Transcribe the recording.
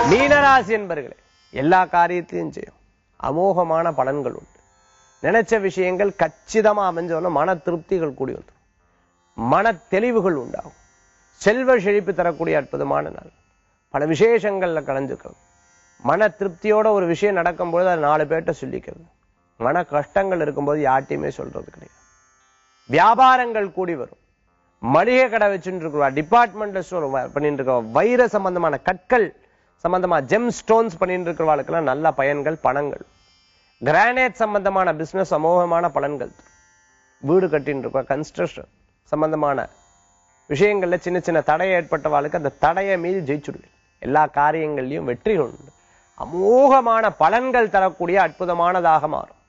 மீனராசி என்பர்களே எல்லா காரியத்தையும் செய்யும் அமோகமான பலன்கள் உண்டு நினைச்ச விஷயங்கள் கச்சிதமா அமைஞ்சோன்னா மன திருப்திகள் கூடி வந்துடும் மன தெளிவுகள் உண்டாகும் செல்வ செழிப்பு தரக்கூடிய அற்புதமான நாள் பல விசேஷங்கள்ல கலந்துக்கிறது மன திருப்தியோட ஒரு விஷயம் நடக்கும்போது அது நாலு பேர்கிட்ட சொல்லிக்கிறது மன கஷ்டங்கள் இருக்கும்போது யார்ட்டையுமே சொல்றது கிடையாது வியாபாரங்கள் கூடி வரும் மளிகை கடை வச்சுட்டு இருக்கிறவா டிபார்ட்மெண்டல் ஸ்டோர் பண்ணிட்டு இருக்க வைர சம்பந்தமான கற்கள் சம்பந்தமா ஜெம் ஸ்டோன்ஸ் பண்ணிட்டு இருக்கிறவாளுக்கெல்லாம் நல்ல பயன்கள் பணங்கள் கிரானைட் சம்பந்தமான பிசினஸ் அமோகமான பலன்கள் தரும். வீடு கட்டின்னு இருக்க கன்ஸ்ட்ரக்ஷன் சம்பந்தமான விஷயங்கள்ல சின்ன சின்ன தடை ஏற்பட்டவாளுக்கு அந்த தடையை மீறி ஜெயிச்சுடுவீங்க எல்லா காரியங்கள்லயும் வெற்றி உண்டு அமோகமான பலன்கள் தரக்கூடிய அற்புதமானதாக மாறும்